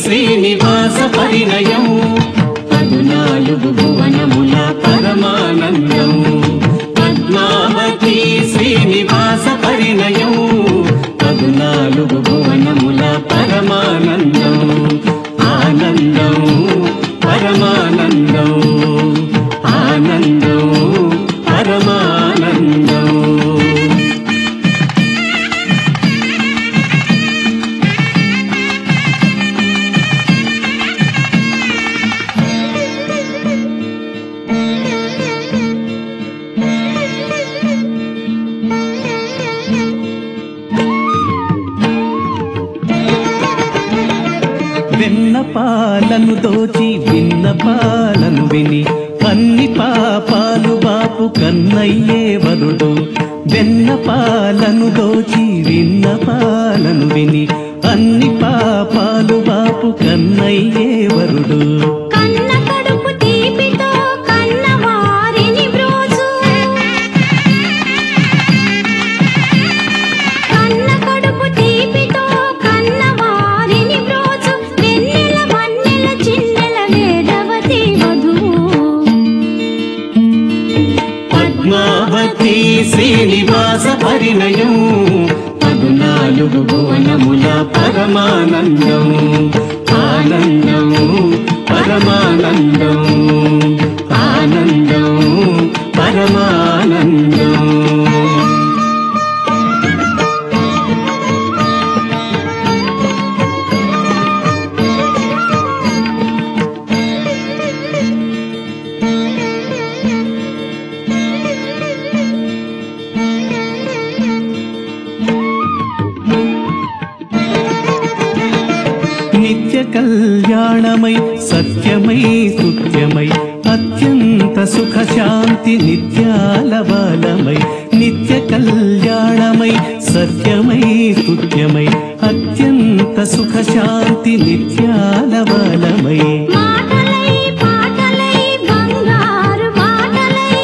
శ్రీనివాస పరిణయం పదునాలుగు భువనముల పరమానందం పద్మావతి శ్రీనివాస పరిణయం పదునాలుగు భువనముల పరమానందం ఆనందం పరమానందం ఆనందం పరమానందం వెన్న పాలను దోచి విన్న పాలను విని అన్ని పాపాలు బాపు కన్నయ్యే వరుడు వెన్న పాలను దోచి విన్న పాలను విని అన్ని పాపాలు బాపు కన్నయ్యే వరుడు కన్న కడుపు తీపితో కన్నవారిని బ్రోచు కన్న కడుపు తీపితో కన్నవారిని బ్రోచు వెన్నెల వన్నెల చిన్నెల వేదవతి వధువు పద్మావతి శ్రీనివాస పరిణయం పదునాలుగు భువనముల పరమానందం ఆనందం పరమానందం ఆనందం పరమానందం నిత్య కళ్యాణమై సత్యమై స్తుత్యమై అత్యంత సుఖ శాంతి నిత్యాల బాలమై నిత్య కళ్యాణమై సత్యమై స్తుత్యమై అత్యంత సుఖ శాంతి నిత్యాల బాలమై మాటలై పాటలై బంగారు మాటలై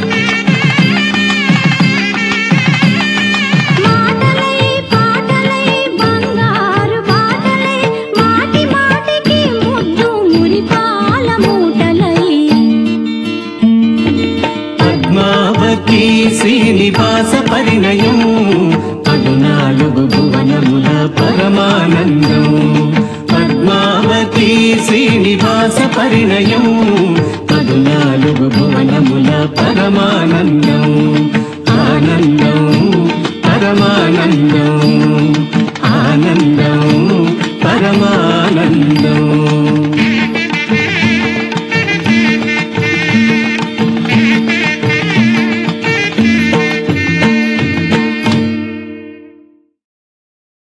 మాటలై పాటలై బంగారు మాటలై మాటి మాటికి ముద్దు మురిపాల మూటలై పద్మావతి శ్రీనివాస పరిణయం పదునాలుగు భువనముల పరమానందం పద్మావతి శ్రీనివాస పరిణయం పదునాలుగు భువనముల పరమానందం ఆనందం పరమానందం ఆనందం పరమానందం